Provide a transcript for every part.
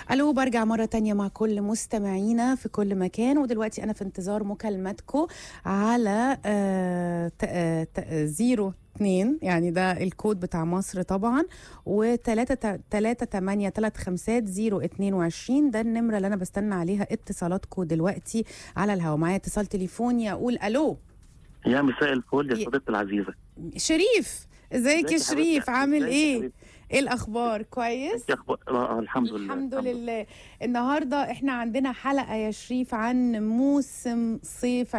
الو برجع مره تانية مع كل مستمعينا في كل مكان ودلوقتي انا في انتظار مكالمتكم على آه ت- آه ت- زيرو اتنين يعني ده الكود بتاع مصر طبعا وتلاتة تلاتة تمانية تلات خمسات زيرو اتنين وعشرين ده النمرة اللي أنا بستنى عليها اتصالاتكم دلوقتي على الهوا معايا اتصال تليفوني أقول ألو يا مساء الفل يا- يا صديقتي العزيزه شريف ازيك يا ازيك يا شريف حبيبتي؟ عامل ازيك يا ايه؟ حبيبتي؟ ايه الأخبار كويس؟ انت اخبار آه آه، الحمد لله الحمد لله النهارده احنا عندنا حلقه يا شريف عن موسم صيف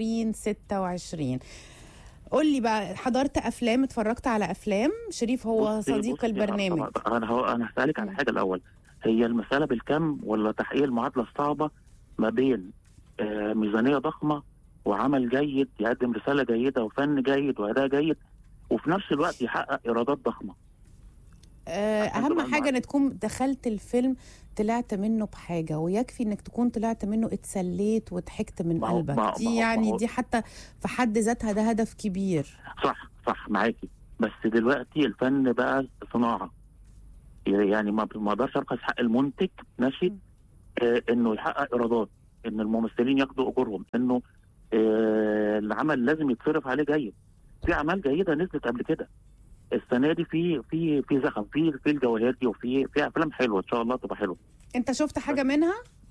2026 قول لي بقى حضرت افلام اتفرجت على افلام شريف هو بصي- صديق بصي، البرنامج أنا- انا هو انا هسالك على مم. حاجه الاول هي المساله بالكم ولا تحقيق المعادله الصعبه ما بين آه ميزانيه ضخمه وعمل جيد يقدم رساله جيده وفن جيد واداء جيد وفي نفس الوقت يحقق ايرادات ضخمه آه، عشان اهم تبقى حاجه المعادلة. ان تكون دخلت الفيلم طلعت منه بحاجه ويكفي انك تكون طلعت منه اتسليت وضحكت من ما هو- ما قلبك هو- ما دي هو- ما يعني هو- دي حتى في حد ذاتها ده هدف كبير صح صح معاكي بس دلوقتي الفن بقى صناعه يعني ما ما اقدرش ارخص حق المنتج ماشي مم. آه انه يحقق ايرادات ان الممثلين ياخدوا اجورهم انه آه العمل لازم يتصرف عليه جيد في اعمال جيده نزلت قبل كده السنه دي في في في زخم في في الجواهرجي وفي في افلام حلوه ان شاء الله تبقى حلوه انت شفت حاجه منها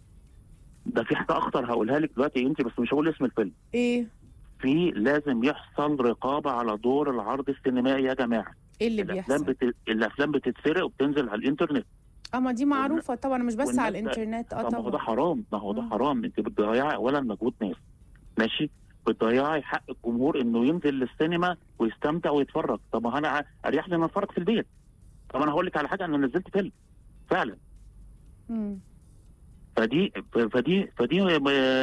ده في حاجه اخطر هقولها لك دلوقتي انت بس مش هقول اسم الفيلم ايه في لازم يحصل رقابه على دور العرض السينمائي يا جماعه ايه اللي الافلام بيحصل بت... الافلام بتتسرق وبتنزل على الانترنت اه ما دي معروفه طبعا مش بس والناس على ده- الانترنت اه طب ما هو ده طبعا حرام ما هو ده مم. حرام انت بتضيعي اولا مجهود ناس ماشي بتضيعي حق الجمهور انه ينزل للسينما ويستمتع ويتفرج طب ما انا ع- اريح لي ان اتفرج في البيت طب انا هقول لك على حاجه انا نزلت فيلم فعلا مم. فدي فدي فدي م-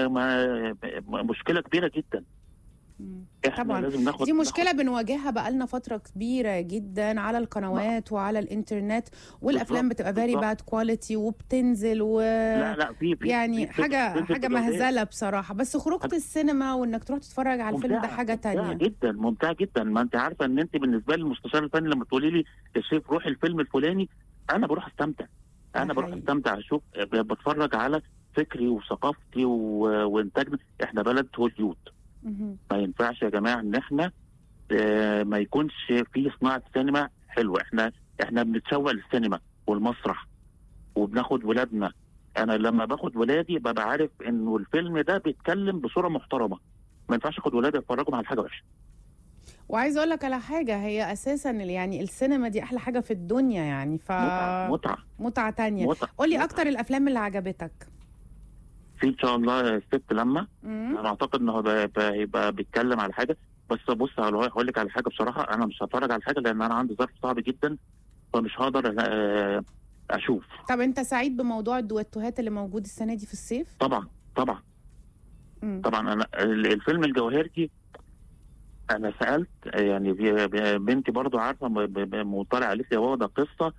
م- م- مشكله كبيره جدا مم. احنا طبعا لازم ناخد دي مشكلة ناخد- بنواجهها بقالنا فترة كبيرة جدا على القنوات وعلى الانترنت والافلام بالظبط، بتبقى فيري بالظبط. باد كواليتي وبتنزل و لا لا في في يعني في- في- حاجة في- حاجة في- مهزلة بصراحة بس خروجة حاجة- السينما وانك تروح تتفرج على الفيلم ده ممتعة- حاجة ممتعة تانية جدا ممتع جدا ما انت عارفه ان انت بالنسبه لي المستشار الفني لما تقولي لي يا شيف روح الفيلم الفلاني انا بروح استمتع انا ده بروح حقيقي. استمتع اشوف بتفرج على فكري وثقافتي و- وانتاجنا احنا بلد هوليود مهم. ما ينفعش يا جماعه ان احنا آه، ما يكونش في صناعه سينما حلوه احنا احنا بنتسوق للسينما والمسرح وبناخد ولادنا انا لما باخد ولادي ببقى عارف انه الفيلم ده بيتكلم بصوره محترمه ما ينفعش اخد ولادي اتفرجوا على حاجه وحشه وعايزة اقول لك على حاجة هي اساسا ال- يعني السينما دي احلى حاجة في الدنيا يعني ف متعه متعه متعة تانية متعه قولي متعة. اكتر الافلام اللي عجبتك في ان شاء الله الست لما مم. انا اعتقد انه هيبقى- هيبقى هيبقى بيتكلم على حاجه بس بص هقول هقول لك على حاجه بصراحه انا مش هتفرج على حاجه لان انا عندي ظرف صعب جدا فمش هقدر آه، اشوف طب انت سعيد بموضوع الدويتوهات اللي موجود السنة دي في الصيف طبعا طبعا مم. طبعا انا ال- الفيلم الجواهرجي انا سالت يعني بي- بي- بنتي برضو عارفه م- ب- ب- مطلع عليه يا بابا ده قصه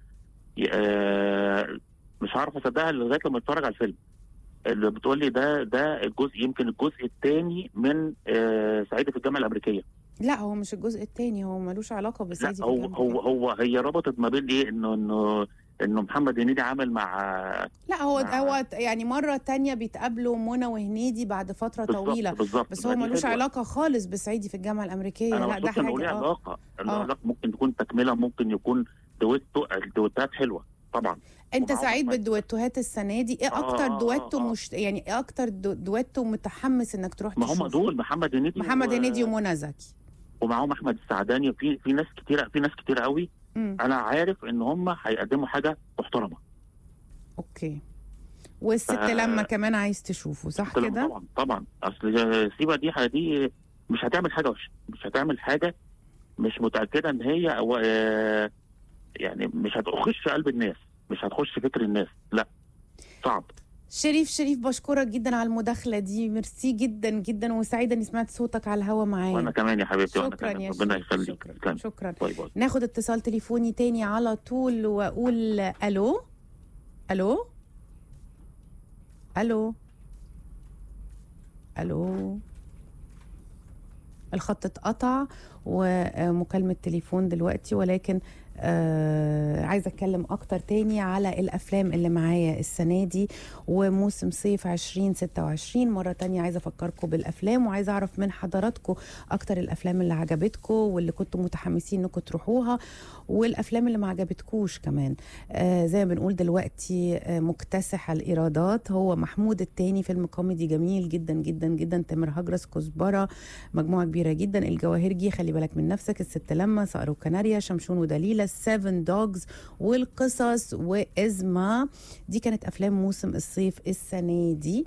آه، مش عارف اصدقها لغايه لما اتفرج على الفيلم اللي بتقول لي ده ده الجزء يمكن الجزء الثاني من آه، صعيدي في الجامعه الامريكيه لا هو مش الجزء التاني هو ملوش علاقة لا بسيدي في هو الجنب هو هو هي ربطت ما بين ايه انه انه انه محمد هنيدي عامل مع لا هو مع- هو يعني مرة تانية بيتقابلوا منى وهنيدي بعد فترة بالظبط- طويلة بالظبط بس هو ما دي ملوش حلوة. علاقة خالص بصعيدي في الجامعة الأمريكية انا لا ده مبسوط انه ليه حاجة اه علاقه له آه. علاقه ممكن تكون تكمله ممكن يكون دويتو الدويتات حلوه طبعا انت ومعاهم سعيد أحمد. بالدويتوهات السنة دي ايه آه، اكتر آه، دويتو آه. مش يعني ايه اكتر دو- دويتو متحمس انك تروح ما هم تشوفه دول محمد هنيدي محمد و- هنيدي ومنى زكي ومعاهم احمد السعداني في في ناس كتيره في ناس كتيره قوي مم. انا عارف ان هم هيقدموا حاجه محترمه اوكي والست آه. لما كمان عايز تشوفه صح طبعا كده طبعا طبعا اصل سيبا دي دي مش هتعمل حاجه وحشه مش هتعمل حاجه مش متاكده ان هي أو آه، يعني مش هتخش قلب الناس مش هتخش فكر الناس لا صعب شريف شريف بشكرك جدا على المداخلة دي ميرسي جدا جدا وسعيدة اني سمعت صوتك على الهوا معايا وانا كمان يا حبيبتي وانا شكرا كمان يا ربنا شريف يخليك شكرا تسلمي. شكرا باي باي ناخد اتصال تليفوني تاني على طول واقول الو الو الو الو الخط اتقطع ومكالمة تليفون دلوقتي ولكن آه عايزه اتكلم اكتر تاني على الافلام اللي معايا السنه دي وموسم صيف 2026 مره تانية عايزه افكركم بالافلام وعايزه اعرف من حضراتكم اكتر الافلام اللي عجبتكم واللي كنتوا متحمسين انكم تروحوها والافلام اللي ما عجبتكوش كمان آه زي ما بنقول دلوقتي آه مكتسح الايرادات هو محمود التاني فيلم كوميدي جميل جدا جدا جدا تامر هجرس كزبره مجموعه كبيره جدا الجواهرجي خلي بالك من نفسك الست لما صقر وكناريا شمشون ودليله السيفن دوجز والقصص وازما دي كانت افلام موسم الصيف السنه دي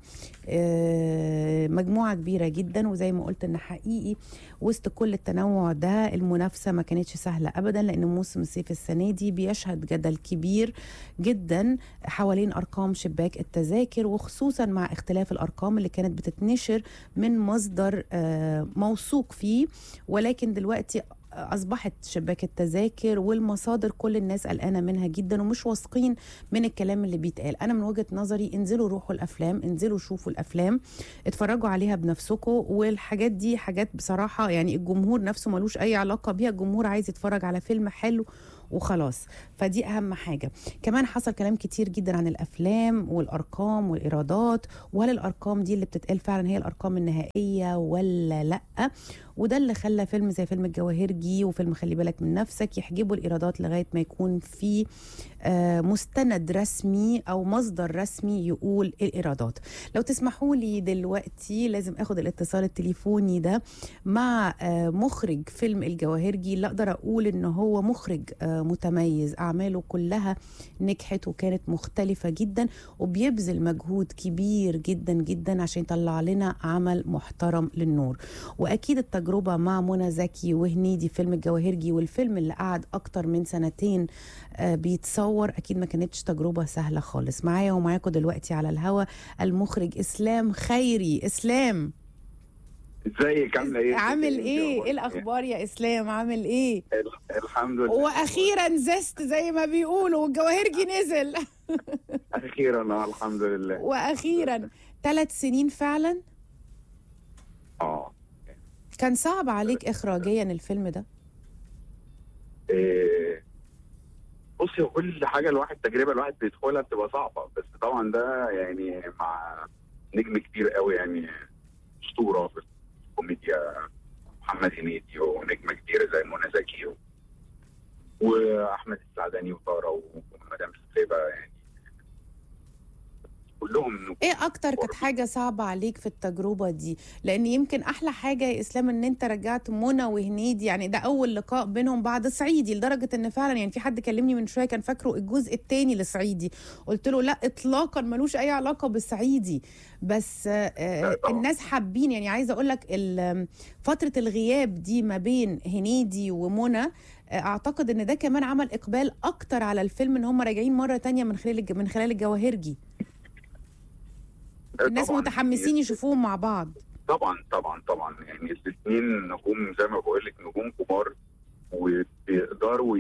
آه مجموعه كبيره جدا وزي ما قلت ان حقيقي وسط كل التنوع ده المنافسه ما كانتش سهله ابدا لان موسم الصيف السنه دي بيشهد جدل كبير جدا حوالين ارقام شباك التذاكر وخصوصا مع اختلاف الارقام اللي كانت بتتنشر من مصدر آه موثوق فيه ولكن دلوقتي اصبحت شباك التذاكر والمصادر كل الناس قلقانه منها جدا ومش واثقين من الكلام اللي بيتقال انا من وجهه نظري انزلوا روحوا الافلام انزلوا شوفوا الافلام اتفرجوا عليها بنفسكم والحاجات دي حاجات بصراحه يعني الجمهور نفسه ملوش اي علاقه بيها الجمهور عايز يتفرج على فيلم حلو وخلاص فدي اهم حاجه كمان حصل كلام كتير جدا عن الافلام والارقام والايرادات وهل الارقام دي اللي بتتقال فعلا هي الارقام النهائيه ولا لا وده اللي خلى فيلم زي فيلم الجواهرجي وفيلم خلي بالك من نفسك يحجبوا الايرادات لغايه ما يكون في آه مستند رسمي او مصدر رسمي يقول الايرادات لو تسمحوا لي دلوقتي لازم اخد الاتصال التليفوني ده مع آه مخرج فيلم الجواهرجي اللي اقدر اقول ان هو مخرج آه متميز اعماله كلها نجحت وكانت مختلفه جدا وبيبذل مجهود كبير جدا جدا عشان يطلع لنا عمل محترم للنور واكيد التجربه مع منى زكي وهنيدي فيلم الجواهرجي والفيلم اللي قعد اكتر من سنتين بيتصور اكيد ما كانتش تجربه سهله خالص معايا ومعاكم دلوقتي على الهوا المخرج اسلام خيري اسلام ازيك عامله ايه عامل ايه ايه الاخبار يا اسلام عامل ايه الحمد لله واخيرا زست زي ما بيقولوا والجواهرجي نزل اخيرا اه الحمد لله واخيرا ثلاث سنين فعلا اه كان صعب عليك اخراجيا الفيلم ده إيه بصي هو كل حاجه الواحد تجربه الواحد بيدخلها بتبقى صعبه بس طبعا ده يعني مع نجم كبير قوي يعني اسطوره في الكوميديا محمد هنيدي ونجمه كبيره زي منى زكي واحمد السعداني وطاره ومدام سليبه يعني كلهم ايه اكتر كانت حاجه صعبه عليك في التجربه دي لان يمكن احلى حاجه يا اسلام ان انت رجعت منى وهنيدي يعني ده اول لقاء بينهم بعد صعيدي لدرجه ان فعلا يعني في حد كلمني من شويه كان فاكره الجزء الثاني لصعيدي قلت له لا اطلاقا ملوش اي علاقه بالصعيدي بس آه الناس حابين يعني عايزه اقول لك فتره الغياب دي ما بين هنيدي ومنى اعتقد ان ده كمان عمل اقبال اكتر على الفيلم ان هم راجعين مره تانية من خلال من خلال الجواهرجي الناس متحمسين يشوفوهم مع بعض طبعا طبعا طبعا يعني الاثنين نجوم زي ما بقول لك نجوم كبار وبيقدروا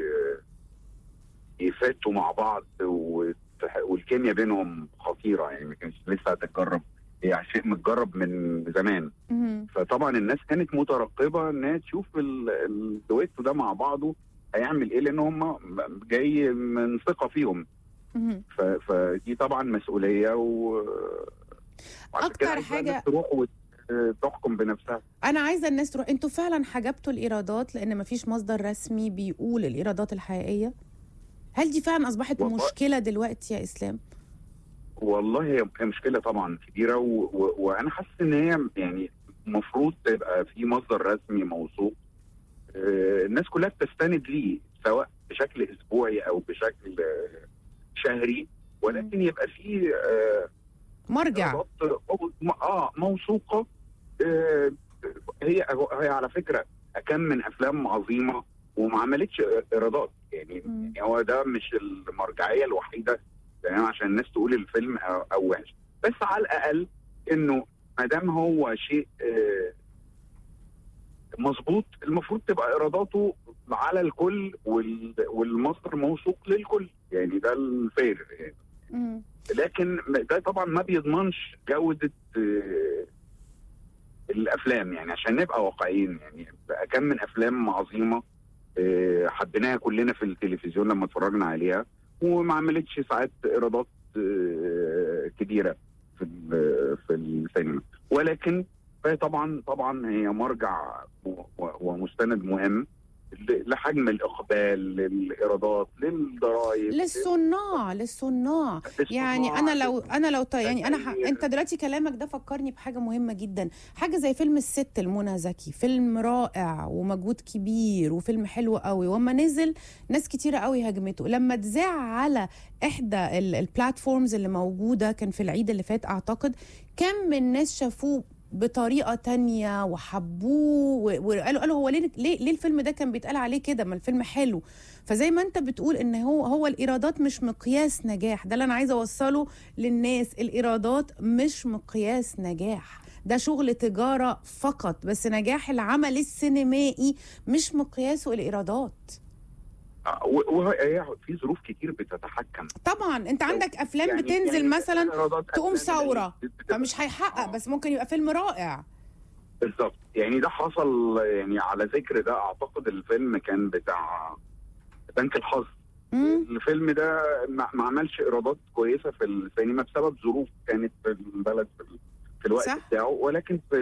يفاتوا مع بعض والكيمياء بينهم خطيره يعني ما كانش لسه هتتجرب هي شيء متجرب من زمان فطبعا الناس كانت مترقبه انها تشوف الدويتو ده مع بعضه هيعمل ايه لان هم جاي من ثقه فيهم فدي طبعا مسؤوليه و اكتر حاجه تروح وتحكم بنفسها انا عايزه الناس تروح انتوا فعلا حجبتوا الايرادات لان ما فيش مصدر رسمي بيقول الايرادات الحقيقيه هل دي فعلا اصبحت والله مشكله دلوقتي يا اسلام والله هي مشكله طبعا كبيره و... و... وانا حاسس ان هي يعني المفروض تبقى في مصدر رسمي موثوق آه الناس كلها بتستند ليه سواء بشكل اسبوعي او بشكل آه شهري ولكن يبقى في آه مرجع اه موثوقه آه هي هي على فكره كم من افلام عظيمه وما عملتش ايرادات يعني, يعني هو ده مش المرجعيه الوحيده يعني عشان الناس تقول الفيلم او, أو وحش بس على الاقل انه ما دام هو شيء آه مظبوط المفروض تبقى ايراداته على الكل والمصدر موثوق للكل يعني ده الفير يعني مم. لكن ده طبعا ما بيضمنش جوده الافلام يعني عشان نبقى واقعيين يعني كم من افلام عظيمه آه، حبيناها كلنا في التلفزيون لما اتفرجنا عليها وما عملتش ساعات ايرادات آه، كبيره في ال- في السينما ولكن فهي طبعا طبعا هي مرجع و- و- ومستند مهم ل- لحجم الاقبال للايرادات للضرائب للصناع للصناع يعني انا لو انا لو ط- يعني انا ح... انت دلوقتي كلامك ده فكرني بحاجه مهمه جدا حاجه زي فيلم الست لمنى زكي فيلم رائع ومجهود كبير وفيلم حلو قوي وما نزل ناس كتيره قوي هاجمته لما اتذاع على احدى ال- البلاتفورمز اللي موجوده كان في العيد اللي فات اعتقد كم من ناس شافوه بطريقه تانية وحبوه و- وقالوا قالوا هو ليه ليه ليه الفيلم ده كان بيتقال عليه كده ما الفيلم حلو فزي ما انت بتقول ان هو هو الايرادات مش مقياس نجاح ده اللي انا عايزه اوصله للناس الايرادات مش مقياس نجاح ده شغل تجاره فقط بس نجاح العمل السينمائي مش مقياسه الايرادات آه، و- وهي في ظروف كتير بتتحكم طبعا انت عندك افلام يعني- بتنزل يعني مثلا إيرادات تقوم أفلام ثورة، بتبقى- فمش هيحقق آه. بس ممكن يبقى فيلم رائع بالظبط يعني ده حصل يعني على ذكر ده اعتقد الفيلم كان بتاع بنك الحظ مم. الفيلم ده ما ما عملش ايرادات كويسه في السينما بسبب ظروف كانت في البلد في, ال- في الوقت صح. بتاعه ولكن في